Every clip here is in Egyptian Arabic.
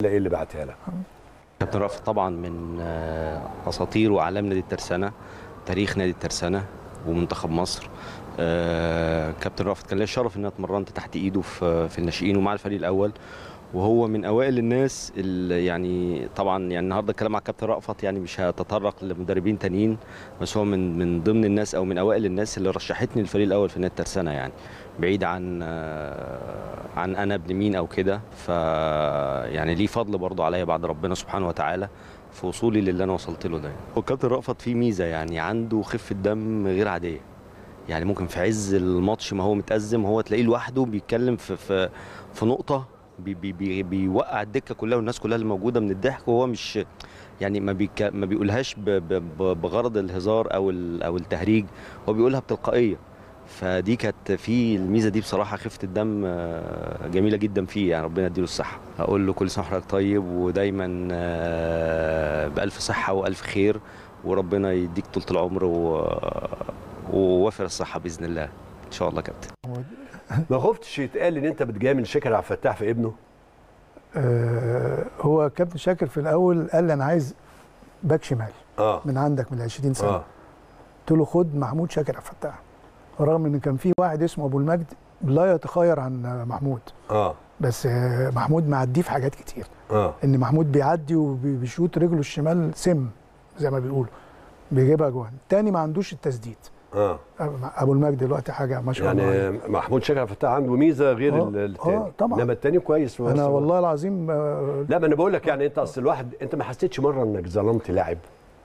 تلاقي اللي بعتها لك كابتن رافت طبعا من آه، اساطير واعلام نادي الترسانه تاريخ نادي الترسانه ومنتخب مصر آه، كابتن رافت كان ليا الشرف ان انا اتمرنت تحت ايده في في الناشئين ومع الفريق الاول وهو من اوائل الناس اللي يعني طبعا يعني النهارده الكلام على الكابتن رأفت يعني مش هتطرق لمدربين تانيين بس هو من من ضمن الناس او من اوائل الناس اللي رشحتني الفريق الاول في نادي الترسانه يعني بعيد عن آه، عن انا ابن مين او كده ف يعني ليه فضل برضه عليا بعد ربنا سبحانه وتعالى في وصولي للي انا وصلت له ده يعني. والكابتن رأفت فيه ميزه يعني عنده خفه دم غير عاديه يعني ممكن في عز الماتش ما هو متأزم هو تلاقيه لوحده بيتكلم في في في نقطه بي بي بي بيوقع الدكه كلها والناس كلها اللي موجوده من الضحك وهو مش يعني ما بيك ما بيقولهاش ب- ب- ب- بغرض الهزار او ال- او التهريج هو بيقولها بتلقائيه فدي كانت في الميزه دي بصراحه خفه الدم آه، جميله جدا فيه يعني ربنا يديله الصحه هقول له كل سنه وحضرتك طيب ودايما آه، بالف صحه والف خير وربنا يديك طول العمر و- ووافر الصحه باذن الله ان شاء الله كابتن ما خفتش يتقال ان انت بتجامل شاكر عبد الفتاح في ابنه آه هو كابتن شاكر في الاول قال لي انا عايز باك شمال اه من عندك من 20 سنه اه قلت له خد محمود شاكر عبد الفتاح رغم ان كان في واحد اسمه ابو المجد لا يتخير عن محمود اه بس آه، محمود معديه في حاجات كتير اه ان محمود بيعدي وبيشوط رجله الشمال سم زي ما بيقولوا بيجيبها جوان تاني ما عندوش التسديد اه ابو المجد دلوقتي حاجه ما شاء الله عليه. يعني محمود شاكر عبد الفتاح عنده ميزه غير آه، ال- التاني آه، طبعاً. انما التاني كويس انا بس- والله العظيم آه، لا ما انا بقول لك يعني انت اصل الواحد انت ما حسيتش مره انك ظلمت لاعب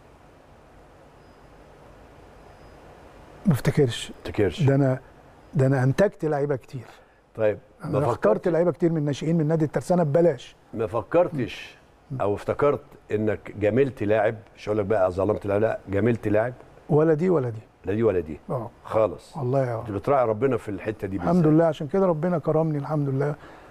ما افتكرش ما تفتكرش ده انا ده انا انتجت لعيبه كتير طيب ما انا فكرت اخترت لعيبه كتير من الناشئين من نادي الترسانه ببلاش ما فكرتش او افتكرت انك جاملت لاعب مش هقول لك بقى ظلمت لاعب لا جاملت لاعب ولا دي ولا دي لا دي ولا دي اه خالص والله يا انت بتراعي ربنا في الحته دي الحمد بالذات. لله عشان كده ربنا كرمني الحمد لله